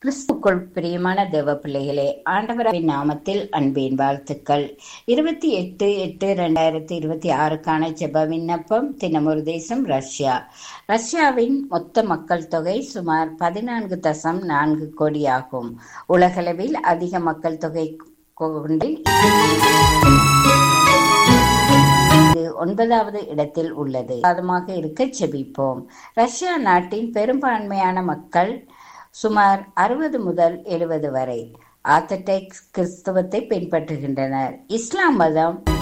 கிறிஸ்துக்குள் பிரியமான தேவ பிள்ளைகளே ஆண்டவரின் நாமத்தில் அன்பின் வாழ்த்துக்கள் இருபத்தி எட்டு எட்டு ரெண்டாயிரத்தி இருபத்தி ஆறுக்கான ஜெப விண்ணப்பம் தினமொரு தேசம் ரஷ்யா ரஷ்யாவின் மொத்த மக்கள் தொகை சுமார் பதினான்கு தசம் நான்கு கோடி ஆகும் உலகளவில் அதிக மக்கள் தொகை கொண்டு இது ஒன்பதாவது இடத்தில் உள்ளது பாதமாக இருக்க செபிப்போம் ரஷ்யா நாட்டின் பெரும்பான்மையான மக்கள் சுமார் அறுபது முதல் எழுபது வரை ஆர்த்தடாக்ஸ் கிறிஸ்தவத்தை பின்பற்றுகின்றனர் இஸ்லாம் மதம்